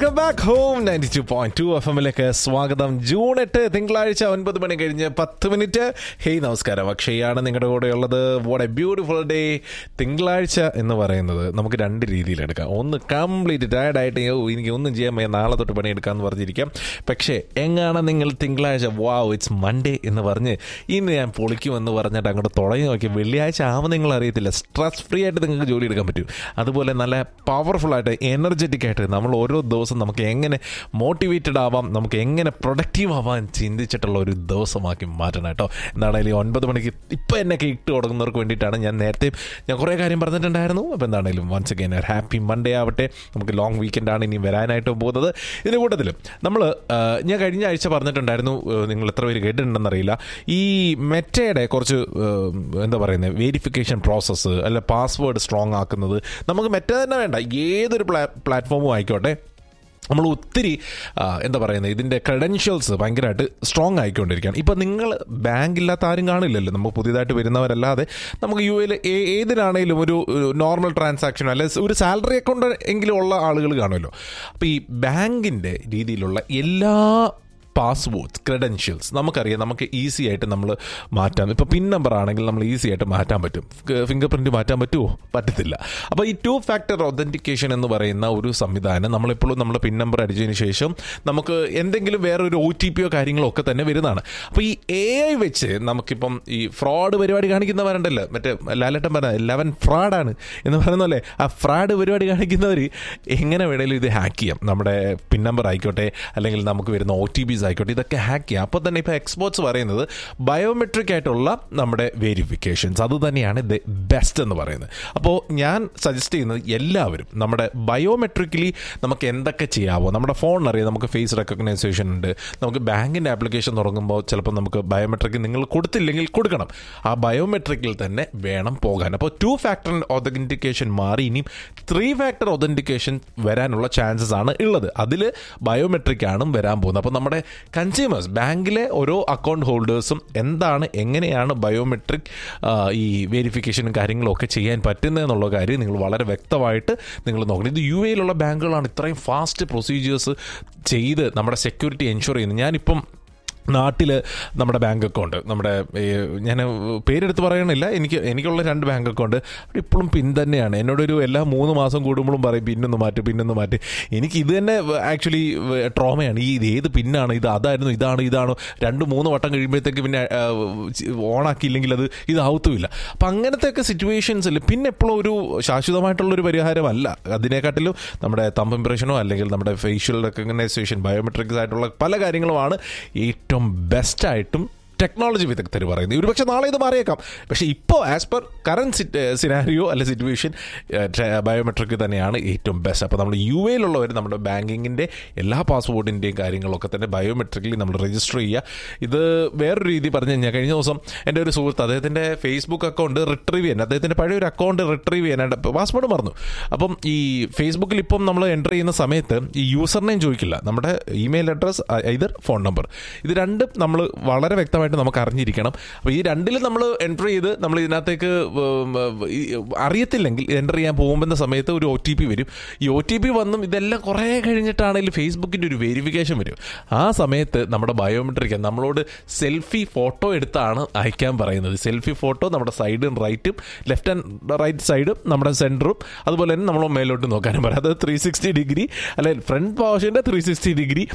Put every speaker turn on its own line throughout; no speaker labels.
Welcome back home ninety two point two F എമ്മിലേക്ക് സ്വാഗതം June എട്ട് തിങ്കളാഴ്ച ഒൻപത് മണി കഴിഞ്ഞ് പത്ത് മിനിറ്റ് ഹേയ് നമസ്കാരം അക്ഷയാണ് നിങ്ങളുടെ കൂടെ ഉള്ളത് വാട്ട് എ ബ്യൂട്ടിഫുൾ ഡേ തിങ്കളാഴ്ച എന്ന് പറയുന്നത് നമുക്ക് രണ്ട് രീതിയിൽ എടുക്കാം ഒന്ന് കംപ്ലീറ്റ് ടയർഡ് ആയിട്ട് "യ്യോ, എനിക്ക് ഒന്നും ചെയ്യാൻ വയ്യ നാളെ തൊട്ട് പണിയെടുക്കാമെന്ന് പറഞ്ഞിരിക്കാം പക്ഷേ എങ്ങാണ് നിങ്ങൾ തിങ്കളാഴ്ച വാവ് ഇറ്റ്സ് മൺഡേ എന്ന് പറഞ്ഞ് ഇന്ന് ഞാൻ പൊളിക്കുമെന്ന് പറഞ്ഞിട്ട് അങ്ങോട്ട് തുടങ്ങി നോക്കി വെള്ളിയാഴ്ച ആവുമ്പോൾ നിങ്ങൾ അറിയത്തില്ല സ്ട്രെസ് ഫ്രീ ആയിട്ട് നിങ്ങൾക്ക് ജോലി എടുക്കാൻ പറ്റും അതുപോലെ നല്ല പവർഫുൾ ആയിട്ട് എനർജറ്റിക് ആയിട്ട് നമ്മൾ ഓരോ ദിവസം നമുക്ക് എങ്ങനെ മോട്ടിവേറ്റഡ് ആവാം നമുക്ക് എങ്ങനെ പ്രൊഡക്റ്റീവ് ആവാൻ ചിന്തിച്ചിട്ടുള്ള ഒരു ദിവസമാക്കി മാറ്റണം കേട്ടോ എന്താണെങ്കിലും ഈ ഒൻപത് മണിക്ക് ഇപ്പം എന്നൊക്കെ ഇട്ട് തുടങ്ങുന്നവർക്ക് വേണ്ടിയിട്ടാണ് ഞാൻ നേരത്തെ ഞാൻ കുറേ കാര്യം പറഞ്ഞിട്ടുണ്ടായിരുന്നു അപ്പോൾ എന്താണെങ്കിലും വൺസ് അഗൈൻ ഹാപ്പി മൺഡേ ആവട്ടെ നമുക്ക് ലോങ് വീക്കെൻഡ് ആണ് ഇനി വരാനായിട്ട് പോകുന്നത് ഇതിൻ്റെ കൂട്ടത്തിൽ നമ്മൾ ഞാൻ കഴിഞ്ഞ ആഴ്ച പറഞ്ഞിട്ടുണ്ടായിരുന്നു ഏഹ്, നിങ്ങൾ എത്ര പേര് കേട്ടിട്ടുണ്ടെന്നറിയില്ല ഈ മെറ്റയുടെ കുറച്ച് ഏഹ്, എന്താ പറയുന്നത് വേരിഫിക്കേഷൻ പ്രോസസ്സ് അല്ല പാസ്വേഡ് സ്ട്രോങ് ആക്കുന്നത് നമുക്ക് മെറ്റ തന്നെ വേണ്ട ഏതൊരു പ്ലാ പ്ലാറ്റ്ഫോമും ആയിക്കോട്ടെ നമ്മൾ ഒത്തിരി ആ, എന്താ പറയുന്നത് ഇതിൻ്റെ ക്രെഡൻഷ്യൽസ് ഭയങ്കരമായിട്ട് സ്ട്രോങ് ആയിക്കൊണ്ടിരിക്കുകയാണ് ഇപ്പം നിങ്ങൾ ബാങ്ക് ഇല്ലാത്ത ആരും കാണില്ലല്ലോ നമുക്ക് പുതിയതായിട്ട് വരുന്നവരല്ലാതെ നമുക്ക് യു എയിൽ ഏതിനാണേലും ഒരു നോർമൽ ട്രാൻസാക്ഷൻ അല്ലെ ഒരു സാലറി അക്കൗണ്ട് എങ്കിലും ഉള്ള ആളുകൾ കാണുമല്ലോ അപ്പോൾ ഈ ബാങ്കിൻ്റെ രീതിയിലുള്ള എല്ലാ പാസ്വേഡ്സ് ക്രെഡൻഷ്യൽസ് നമുക്കറിയാം നമുക്ക് ഈസി ആയിട്ട് നമ്മൾ മാറ്റാം ഇപ്പോൾ പിൻ നമ്പർ ആണെങ്കിൽ നമ്മൾ ഈസി ആയിട്ട് മാറ്റാൻ പറ്റും ഫിംഗർ പ്രിൻറ്റ് മാറ്റാൻ പറ്റുമോ പറ്റത്തില്ല അപ്പോൾ ഈ ടു ഫാക്ടർ ഒതൻറ്റിക്കേഷൻ എന്ന് പറയുന്ന ഒരു സംവിധാനം നമ്മളെപ്പോഴും നമ്മൾ പിൻ നമ്പർ അടിച്ചതിന് ശേഷം നമുക്ക് എന്തെങ്കിലും വേറൊരു ഒ ടി പിയോ കാര്യങ്ങളോ ഒക്കെ തന്നെ വരുന്നതാണ് അപ്പോൾ ഈ എ ഐ വെച്ച് നമുക്കിപ്പം ഈ ഫ്രോഡ് പരിപാടി കാണിക്കുന്നവരുണ്ടല്ലോ മറ്റേ ലാലേട്ടൻ പറഞ്ഞ ലെവൻ ഫ്രോഡാണ് എന്ന് പറയുന്നല്ലേ ആ ഫ്രോഡ് പരിപാടി കാണിക്കുന്നവർ എങ്ങനെ വേണേലും ഇത് ഹാക്ക് ചെയ്യാം നമ്മുടെ പിൻ നമ്പർ ആയിക്കോട്ടെ അല്ലെങ്കിൽ നമുക്ക് വരുന്ന ഒ ടി പിസ് ആയിക്കോട്ടെ ഇതൊക്കെ ഹാക്ക് ചെയ്യാം അപ്പോൾ തന്നെ ഇപ്പോൾ എക്സ്പോർട്സ് പറയുന്നത് ബയോമെട്രിക് ആയിട്ടുള്ള നമ്മുടെ വേരിഫിക്കേഷൻസ് അത് തന്നെയാണ് ദ ബെസ്റ്റ് എന്ന് പറയുന്നത് അപ്പോൾ ഞാൻ സജസ്റ്റ് ചെയ്യുന്നത് എല്ലാവരും നമ്മുടെ ബയോമെട്രിക്കലി നമുക്ക് എന്തൊക്കെ ചെയ്യാവോ നമ്മുടെ ഫോണിനറിയാം നമുക്ക് ഫേസ് റെക്കഗ്നൈസേഷൻ ഉണ്ട് നമുക്ക് ബാങ്കിൻ്റെ ആപ്ലിക്കേഷൻ തുടങ്ങുമ്പോൾ ചിലപ്പോൾ നമുക്ക് ബയോമെട്രിക് നിങ്ങൾ കൊടുത്തില്ലെങ്കിൽ കൊടുക്കണം ആ ബയോമെട്രിക്കിൽ തന്നെ വേണം പോകാൻ അപ്പോൾ ടു ഫാക്ടർ ഒതൻറ്റിക്കേഷൻ മാറി ഇനിയും ത്രീ ഫാക്ടർ ഒതൻറ്റിക്കേഷൻ വരാനുള്ള ചാൻസസ് ആണ് ഉള്ളത് അതിൽ ബയോമെട്രിക് ആണ് വരാൻ പോകുന്നത് അപ്പോൾ നമ്മുടെ കൺസ്യൂമേഴ്സ് ബാങ്കിലെ ഓരോ അക്കൗണ്ട് ഹോൾഡേഴ്സും എന്താണ് എങ്ങനെയാണ് ബയോമെട്രിക് ഈ വേരിഫിക്കേഷനും കാര്യങ്ങളും ഒക്കെ ചെയ്യാൻ പറ്റുന്നത് എന്നുള്ള കാര്യം നിങ്ങൾ വളരെ വ്യക്തമായിട്ട് നിങ്ങൾ നോക്കണം ഇത് യു എയിലുള്ള ബാങ്കുകളാണ് ഇത്രയും ഫാസ്റ്റ് പ്രൊസീജിയേഴ്സ് ചെയ്ത് നമ്മുടെ സെക്യൂരിറ്റി എൻഷുർ ചെയ്യുന്നത് ഞാനിപ്പം നാട്ടിൽ നമ്മുടെ ബാങ്ക് അക്കൗണ്ട് നമ്മുടെ ഈ, ഞാൻ പേരെടുത്ത് പറയണില്ല എനിക്ക് എനിക്കുള്ള രണ്ട് ബാങ്ക് അക്കൗണ്ട് ഇപ്പോഴും പിൻ തന്നെയാണ് എന്നോടൊരു എല്ലാ മൂന്ന് മാസം കൂടുമ്പോഴും പറയും പിന്നൊന്ന് മാറ്റി പിന്നൊന്ന് മാറ്റി എനിക്ക് ഇത് തന്നെ ആക്ച്വലി ട്രോമയാണ് ഈ ഇത് ഏത് പിന്നാണ് ഇത് അതായിരുന്നു ഇതാണ് ഇതാണോ രണ്ട് മൂന്ന് വട്ടം കഴിയുമ്പോഴത്തേക്ക് പിന്നെ ഓണാക്കിയില്ലെങ്കിൽ അത് ഇതാവത്തുമില്ല അപ്പം അങ്ങനത്തെ ഒക്കെ സിറ്റുവേഷൻസിൽ പിന്നെ എപ്പോഴും ഒരു ശാശ്വതമായിട്ടുള്ളൊരു പരിഹാരമല്ല അതിനെക്കാട്ടിലും നമ്മുടെ തമ്പ് ഇംപ്രഷനോ അല്ലെങ്കിൽ നമ്മുടെ ഫേഷ്യൽ റെക്കഗ്നൈസേഷൻ ബയോമെട്രിക്സ് ആയിട്ടുള്ള പല കാര്യങ്ങളുമാണ് ഏറ്റവും ബെസ്റ്റായിട്ടും ടെക്നോളജി വിദഗ്ധർ പറയുന്നത് ഒരുപക്ഷെ നാളെ ഇത് മാറിയേക്കാം പക്ഷേ ഇപ്പോൾ ആസ് പെർ കറണ്ട് സിനാരിയോ അല്ലെ സിറ്റുവേഷൻ ബയോമെട്രിക് തന്നെയാണ് ഏറ്റവും ബെസ്റ്റ് അപ്പോൾ നമ്മൾ യു എയിലുള്ളവർ നമ്മുടെ ബാങ്കിങ്ങിൻ്റെ എല്ലാ പാസ്പോർട്ടിൻ്റെയും കാര്യങ്ങളൊക്കെ തന്നെ ബയോമെട്രിക്കലി നമ്മൾ രജിസ്റ്റർ ചെയ്യുക ഇത് വേറൊരു രീതി പറഞ്ഞു കഴിഞ്ഞാൽ കഴിഞ്ഞ ദിവസം എൻ്റെ ഒരു സുഹൃത്ത് അദ്ദേഹത്തിൻ്റെ ഫേസ്ബുക്ക് അക്കൗണ്ട് റിട്രീവ് ചെയ്യാൻ അദ്ദേഹത്തിൻ്റെ പഴയ ഒരു അക്കൗണ്ട് റിട്രീവ് ചെയ്യാനായിട്ട് പാസ്വേഡ് മറന്നു അപ്പം ഈ ഫേസ്ബുക്കിൽ ഇപ്പം നമ്മൾ എൻ്റർ ചെയ്യുന്ന സമയത്ത് ഈ യൂസർ നെയിം ചോദിക്കില്ല നമ്മുടെ email address either phone number ഇത് രണ്ടും നമ്മൾ വളരെ വ്യക്തമായിട്ട് നമുക്ക് അറിഞ്ഞിരിക്കണം അപ്പോൾ ഈ രണ്ടിലും നമ്മൾ എൻ്റർ ചെയ്ത് നമ്മൾ ഇതിനകത്തേക്ക് ഉം, ഈ അറിയത്തില്ലെങ്കിൽ എൻ്റർ ചെയ്യാൻ പോകുന്ന സമയത്ത് ഒരു ഒ ടി പി വരും ഈ ഒ ടി പി വന്നും ഇതെല്ലാം കുറേ കഴിഞ്ഞിട്ടാണെങ്കിൽ ഫേസ്ബുക്കിൻ്റെ ഒരു വെരിഫിക്കേഷൻ വരും ആ സമയത്ത് നമ്മുടെ ബയോമെട്രിക് നമ്മളോട് സെൽഫി ഫോട്ടോ എടുത്താണ് അയക്കാൻ പറയുന്നത് സെൽഫി ഫോട്ടോ നമ്മുടെ സൈഡും റൈറ്റും ലെഫ്റ്റ് ആൻഡ് റൈറ്റ് സൈഡും നമ്മുടെ സെൻറ്ററും അതുപോലെ തന്നെ നമ്മൾ മേലോട്ട് നോക്കാനും പറയും അത് ത്രീ സിക്സ്റ്റി ഡിഗ്രി അല്ലെ ഫ്രണ്ട് പോർഷൻ്റെ ത്രീ സിക്സ്റ്റി ഡിഗ്രി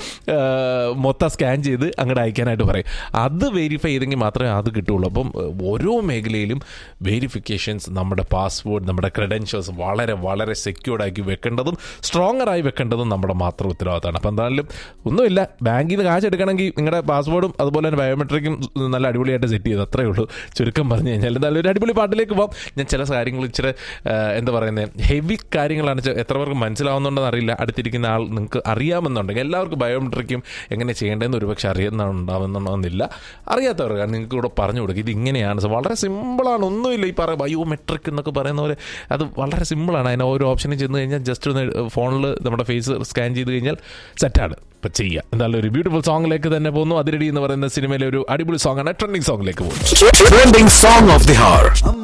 മൊത്തം സ്കാൻ ചെയ്ത് അങ്ങോട്ട് അയക്കാനായിട്ട് പറയും അത് വെരിഫൈ ചെയ്തെങ്കിൽ മാത്രമേ അത് കിട്ടുള്ളൂ അപ്പം ഏഹ്, ഓരോ മേഖലയിലും വെരിഫിക്കേഷൻസ് നമ്മുടെ പാസ്വേഡ് നമ്മുടെ ക്രെഡൻഷ്യൽസ് വളരെ വളരെ സെക്യൂർഡ് ആക്കി വെക്കേണ്ടതും സ്ട്രോങ്ങർ ആയി വെക്കേണ്ടതും നമ്മുടെ മാത്രം ഉത്തരവാദിത്തമാണ് അപ്പം എന്തായാലും ഒന്നുമില്ല ബാങ്കിൽ നിന്ന് കാശ് എടുക്കണമെങ്കിൽ നിങ്ങളുടെ പാസ്വേഡും അതുപോലെ തന്നെ ബയോമെട്രിക്കും നല്ല അടിപൊളിയായിട്ട് സെറ്റ് ചെയ്ത് അത്രേ ഉള്ളൂ ചുരുക്കം പറഞ്ഞു കഴിഞ്ഞാൽ എന്തായാലും ഒരു അടിപൊളി പാട്ടിലേക്ക് പോകാം ഞാൻ ചില കാര്യങ്ങൾ ഇച്ചിരി ഏഹ്, എന്താ പറയുന്നത് ഹെവി കാര്യങ്ങളാണ് ചെ- എത്ര പേർക്ക് മനസ്സിലാവുന്നുണ്ടെന്ന് അറിയില്ല അടുത്തിരിക്കുന്ന ആൾ നിങ്ങൾക്ക് അറിയാമെന്നുണ്ടെങ്കിൽ എല്ലാവർക്കും ബയോമെട്രിക്കും എങ്ങനെ ചെയ്യേണ്ടതെന്ന് ഒരുപക്ഷെ അറിയുന്നുണ്ടാവുന്നുണ്ടെന്നില്ല അറിയാത്തവർ നിങ്ങൾക്ക് കൂടെ പറഞ്ഞു കൊടുക്കുക ഇത് ഇങ്ങനെയാണ് So, വളരെ സിമ്പിളാണ് ഒന്നുമില്ല ഈ പറ ബയോമെട്രിക് എന്നൊക്കെ പറയുന്ന പോലെ അത് വളരെ സിമ്പിളാണ് അതിന് ഓരോ ഓപ്ഷനിൽ ചെന്ന് കഴിഞ്ഞാൽ ജസ്റ്റ് ഒന്ന് ഫോണിൽ നമ്മുടെ ഫേസ് സ്കാൻ ചെയ്ത് കഴിഞ്ഞാൽ സെറ്റാണ് ഇപ്പം ചെയ്യുക എന്തായാലും ഒരു ബ്യൂട്ടിഫുൾ സോങ്ങിലേക്ക് തന്നെ പോകുന്നു അതിരടി എന്ന് പറയുന്ന സിനിമയിലെ ഒരു അടിപൊളി സോങ്ങാണ് ട്രെൻഡിങ് സോങ്ങിലേക്ക് പോകുന്നു
Trending song of the hour.